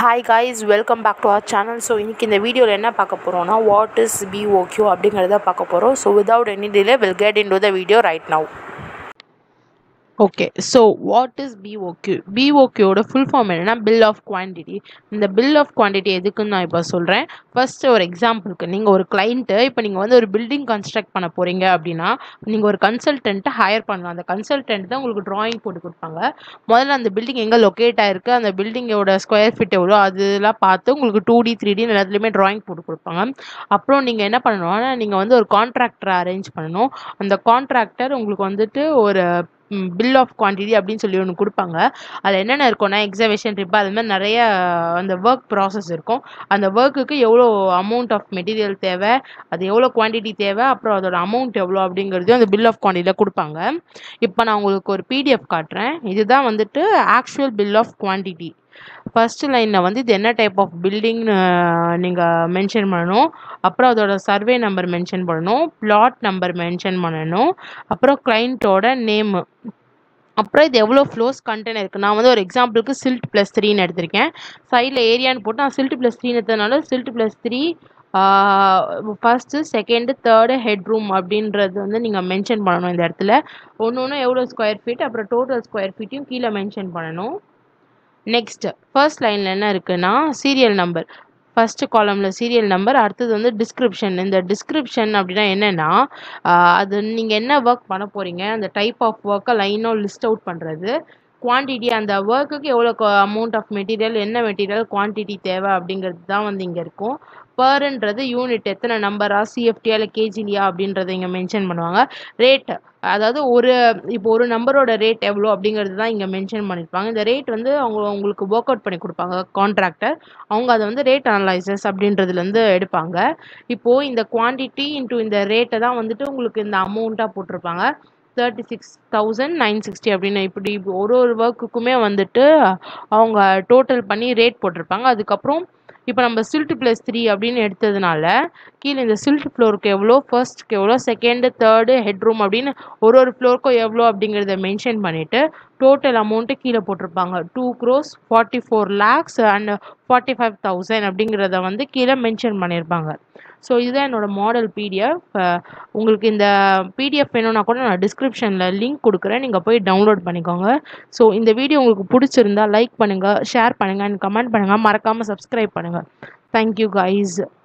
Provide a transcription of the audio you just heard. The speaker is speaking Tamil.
hi guys welcome back to our channel so இன்றைக்கி இந்த வீடியோவில் என்ன பார்க்க போகிறோம்னா வாட் இஸ் பிஓக்யூ அப்படிங்கிறத பார்க்க போகிறோம் so without any delay will get into the video right now okay so what is BOQ பிஓக்யூவோட ஃபுல் ஃபார்ம் என்னென்னா பில் ஆஃப் குவான்டிட்டி இந்த பில் ஆஃப் குவான்டிட்டி எதுக்குன்னு நான் இப்போ சொல்கிறேன் ஃபஸ்ட்டு ஒரு எக்ஸாம்பிளுக்கு நீங்கள் ஒரு கிளைண்ட்டு இப்போ நீங்கள் வந்து ஒரு பில்டிங் கன்ஸ்ட்ரக்ட் பண்ண போகிறீங்க அப்படின்னா நீங்கள் ஒரு கன்சல்டன்ட்டை ஹையர் பண்ணலாம் அந்த கன்சல்டன்ட் தான் உங்களுக்கு ட்ராயிங் போட்டு கொடுப்பாங்க முதல்ல அந்த பில்டிங் எங்கே லொக்கேட் ஆயிருக்கு அந்த பில்டிங்கோட ஸ்கொயர் ஃபீட் எவ்வளோ அதெல்லாம் பார்த்து உங்களுக்கு டூ டி த்ரீ டி எல்லாத்துலேயுமே ட்ராயிங் போட்டு கொடுப்பாங்க அப்புறம் நீங்கள் என்ன பண்ணணும்னா நீங்கள் வந்து ஒரு கான்ட்ராக்டரை அரேஞ்ச் பண்ணணும் அந்த கான்ட்ராக்டர் உங்களுக்கு வந்துட்டு ஒரு பில் ஆஃப் குவான்டிட்டி அப்படின்னு சொல்லி ஒன்று கொடுப்பாங்க அதில் என்னென்ன இருக்கும்னா எக்ஸவேஷன் ட்ரிப் அது மாதிரி நிறைய அந்த ஒர்க் ப்ராசஸ் இருக்கும் அந்த ஒர்க்குக்கு எவ்வளோ அமௌண்ட் ஆஃப் மெட்டீரியல் தேவை அது எவ்வளோ குவான்டிட்டி தேவை அப்புறம் அதோட அமௌண்ட் எவ்வளோ அப்படிங்கிறதையும் அந்த பில் ஆஃப் குவான்டிட்டியில் கொடுப்பாங்க இப்போ நான் உங்களுக்கு ஒரு பிடிஎஃப் காட்டுறேன் இதுதான் வந்துட்டு actual bill of quantity first லைனில் வந்து இது என்ன டைப் ஆஃப் பில்டிங்னு நீங்கள் மென்ஷன் பண்ணணும் அப்புறம் அதோட சர்வே நம்பர் மென்ஷன் பண்ணணும் பிளாட் நம்பர் மென்ஷன் பண்ணணும் அப்புறம் கிளைண்ட்டோட நேமு அப்புறம் இது எவ்வளோ ஃப்ளோஸ் கண்டென்ட் இருக்குது நான் வந்து ஒரு எக்ஸாம்பிளுக்கு சில்ட் ப்ளஸ் த்ரீன்னு எடுத்திருக்கேன் சைடில் ஏரியான்னு போட்டு நான் சில்ட் ப்ளஸ் த்ரீன்னு எடுத்ததுனால stilt plus three first second third headroom அப்படின்றது வந்து நீங்கள் மென்ஷன் பண்ணணும் இந்த இடத்துல ஒன்று ஒன்று எவ்வளோ ஸ்கொயர் ஃபீட் அப்புறம் டோட்டல் ஸ்கொயர் ஃபீட்டையும் கீழே மென்ஷன் பண்ணணும் நெக்ஸ்ட் ஃபர்ஸ்ட் லைனில் என்ன இருக்குன்னா சீரியல் நம்பர் ஃபஸ்ட்டு காலமில் சீரியல் நம்பர் அடுத்தது வந்து டிஸ்கிரிப்ஷன் இந்த டிஸ்கிரிப்ஷன் அப்படின்னா என்னென்னா அது நீங்கள் என்ன ஒர்க் பண்ண போகிறீங்க அந்த டைப் ஆஃப் ஒர்க்கை லைனாக லிஸ்ட் அவுட் பண்ணுறது குவான்டிட்டி அந்த ஒர்க்குக்கு எவ்வளோ அமௌண்ட் ஆஃப் மெட்டீரியல் என்ன மெட்டீரியல் குவான்டிட்டி தேவை அப்படிங்கிறது தான் வந்து இங்கே இருக்கும் பர்ன்றது யூனிட் எத்தனை நம்பரா சிஎஃப்டியா இல்லை கேஜிலியா அப்படின்றத இங்கே மென்ஷன் பண்ணுவாங்க ரேட் அதாவது ஒரு இப்போ ஒரு நம்பரோட ரேட் எவ்வளோ அப்படிங்கிறது தான் இங்கே மென்ஷன் பண்ணியிருப்பாங்க இந்த ரேட் வந்து அவங்க உங்களுக்கு ஒர்க் அவுட் பண்ணி கொடுப்பாங்க கான்ட்ராக்டர் அவங்க அதை வந்து ரேட் அனலைசஸ் அப்படின்றதுலேருந்து எடுப்பாங்க இப்போது இந்த குவான்டிட்டி இன்ட்டு இந்த ரேட்டை தான் வந்துட்டு உங்களுக்கு இந்த அமௌண்ட்டாக போட்டிருப்பாங்க thirty six thousand nine sixty அப்படின்னு இப்படி ஒரு ஒரு ஒர்க்குக்குமே வந்துட்டு அவங்க டோட்டல் பண்ணி ரேட் போட்டிருப்பாங்க அதுக்கப்புறம் இப்போ நம்ம சில்ட் ப்ளஸ் த்ரீ அப்படின்னு எடுத்ததுனால கீழே இந்த சில்ட் ஃப்ளோருக்கு எவ்வளோ ஃபர்ஸ்ட்க்கு எவ்வளோ செகண்டு தேர்டு ஹெட் ரூம் அப்படின்னு ஒரு ஒரு ஃப்ளோருக்கும் எவ்வளோ அப்படிங்கிறத மென்ஷன் பண்ணிவிட்டு டோட்டல் அமௌண்ட்டு கீழே போட்டிருப்பாங்க two crores forty four lakhs and forty five thousand அப்படிங்கிறத வந்து கீழே மென்ஷன் பண்ணியிருப்பாங்க ஸோ இதுதான் என்னோடய மாடல் பிடிஎஃப் உங்களுக்கு இந்த பிடிஎஃப் வேணும்னா கூட நான் டிஸ்கிரிப்ஷனில் லிங்க் கொடுக்குறேன் நீங்கள் போய் டவுன்லோட் பண்ணிக்கோங்க ஸோ இந்த வீடியோ உங்களுக்கு பிடிச்சிருந்தா லைக் பண்ணுங்கள் ஷேர் பண்ணுங்கள் அண்ட் கமெண்ட் பண்ணுங்கள் மறக்காமல் சப்ஸ்கிரைப் பண்ணுங்கள் தேங்க்யூ கைஸ்